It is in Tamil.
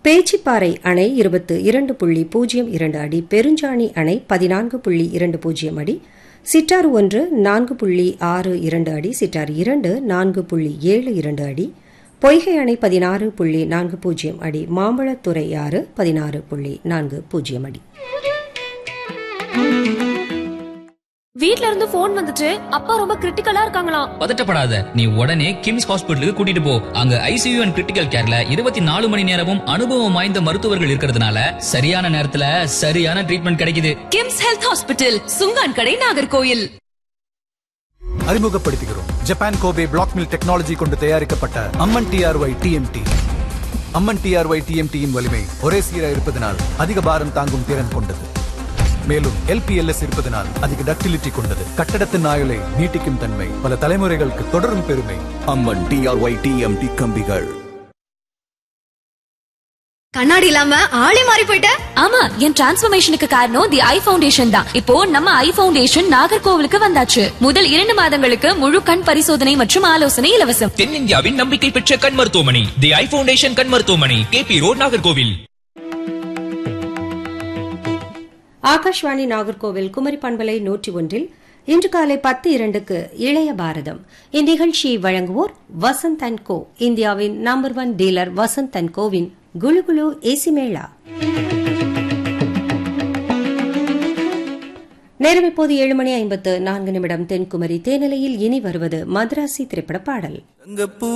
பேச்சிப்பாறை அணை இருபத்து இரண்டு புள்ளி பூஜ்ஜியம் இரண்டு அடி பெருஞ்சாணி அணை பதினான்கு புள்ளி இரண்டு பூஜ்ஜியம் அடி சிட்டாறு ஒன்று நான்கு புள்ளி ஆறு இரண்டு அடி சிட்டாறு இரண்டு நான்கு புள்ளி ஏழு இரண்டு அடி பொய்கை அணை பதினாறு புள்ளி நான்கு பூஜ்ஜியம் அடி மாம்பழத்துறை ஆறு பதினாறு புள்ளி நான்கு பூஜ்ஜியம் அடி வீட்ல இருந்து போன் வந்துச்சு அப்பா ரொம்ப கிரிட்டிக்கலா இருக்காங்களாம் பதட்டப்படாத நீ உடனே கிம்ஸ் ஹாஸ்பிட்டலுக்கு கூட்டிட்டு போ அங்க ஐசியூ அண்ட் கிரிட்டிக்கல் கேர்ல இருபத்தி நாலு மணி நேரமும் அனுபவம் வாய்ந்த மருத்துவர்கள் இருக்கிறதுனால சரியான நேரத்துல சரியான ட்ரீட்மெண்ட் கிடைக்குது கிம்ஸ் ஹெல்த் ஹாஸ்பிட்டல் சுங்கான் கடை நாகர்கோயில் அறிமுகப்படுத்துகிறோம் Japan Kobe black mill technology கொண்டு தயாரிக்கப்பட்ட Amman TRY TMT Amman TRY டிஎம்டியின் வலிமை ஒரே சீராக இருப்பதனால் அதிக பாரம் தாங்கும் திறன் கொண்டது மேலும் எல்பிஎல்எஸ் இருப்பதனால் அதிக டக்டிலிட்டி கொண்டது கட்டடத்தின் ஆயுளை நீட்டிக்கும் தன்மை பல தலைமுறைகளுக்கு தொடரும் பெருமை அம்மன் டிஆர்ஒய் டிஎம்டி கம்பிகள் கண்ணாடி இல்லாம ஆளே மாறி போயிட்ட ஆமா என் டிரான்ஸ்பர்மேஷனுக்கு காரணம் தி ஐ ஃபவுண்டேஷன் தான் இப்போ நம்ம ஐ ஃபவுண்டேஷன் நாகர்கோவிலுக்கு வந்தாச்சு முதல் இரண்டு மாதங்களுக்கு முழு கண் பரிசோதனை மற்றும் ஆலோசனை இலவசம் தென்னிந்தியாவின் நம்பிக்கை பெற்ற கண் மருத்துவமனை தி ஐ ஃபவுண்டேஷன் கண் மருத்துவமனை கேபி ரோட் நாகர்கோவில் ஆகாஷ்வாணி நாகர்கோவில் குமரி பண்பலை நூற்றி ஒன்றில் இன்று காலை பத்து இரண்டுக்கு இளைய பாரதம் இந்நிகழ்ச்சியை வழங்குவோர் வசந்த் அண்ட் கோ இந்தியாவின் number one dealer Vasanth and கோவின் குலு குலு ஏசி மேளா நேரம் இப்போது ஏழு மணி ஐம்பத்து நான்கு நிமிடம் தென்குமரி தேனிலையில் இனி வருவது மദ്രാசி திரைப்பட பாடல் அங்க பூ